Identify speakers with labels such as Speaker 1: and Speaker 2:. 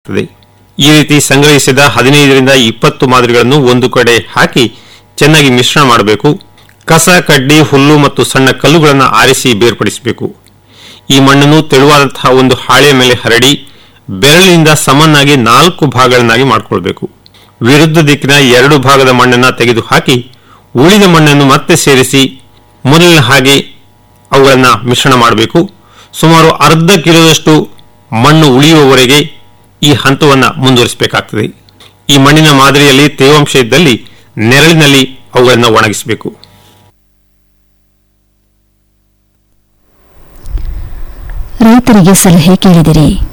Speaker 1: ಇರುತ್ತದೆ. ಈ ರೀತಿ ಸಂಗ್ರಹಿಸಿದ ಹದಿನೈದರಿಂದ ಇಪ್ಪತ್ತು ಮಾದರಿಗಳನ್ನು ಒಂದು ಕಡೆ ಹಾಕಿ ಚೆನ್ನಾಗಿ ಮಿಶ್ರಣ ಮಾಡಬೇಕು ಕಸ ಕಡ್ಡಿ ಹುಲ್ಲು ಮತ್ತು ಸಣ್ಣ ಕಲ್ಲುಗಳನ್ನು ಆರಿಸಿ ಬೇರ್ಪಡಿಸಬೇಕು ಈ ಮಣ್ಣನ್ನು ತೆಳುವಾದಂತಹ ಒಂದು ಹಾಳೆಯ ಮೇಲೆ ಹರಡಿ ಬೆರಳಿನಿಂದ ಸಮನಾಗಿ ನಾಲ್ಕು ಭಾಗಗಳನ್ನಾಗಿ ಮಾಡಿಕೊಳ್ಬೇಕು ವಿರುದ್ಧ ದಿಕ್ಕಿನ ಎರಡು ಭಾಗದ ಮಣ್ಣನ್ನು ತೆಗೆದುಹಾಕಿ ಉಳಿದ ಮಣ್ಣನ್ನು ಮತ್ತೆ ಸೇರಿಸಿ ಮೊದಲಿನ ಹಾಗೆ ಅವುಗಳನ್ನು ಮಿಶ್ರಣ ಮಾಡಬೇಕು ಸುಮಾರು ಅರ್ಧ ಕಿಲೋದಷ್ಟು ಮಣ್ಣು ಉಳಿಯುವವರೆಗೆ ಈ ಹಂತವನ್ನು ಮುಂದುವರಿಸಬೇಕಾಗ್ತದೆ ಈ ಮಣ್ಣಿನ ಮಾದರಿಯಲ್ಲಿ ತೇವಾಂಶ ಇದ್ದಲ್ಲಿ ನೆರಳಿನಲ್ಲಿ ಅವುಗಳನ್ನು ಒಣಗಿಸಬೇಕು
Speaker 2: ರೈತರಿಗೆ ಸಲಹೆ ಕೇಳಿದಿರಿ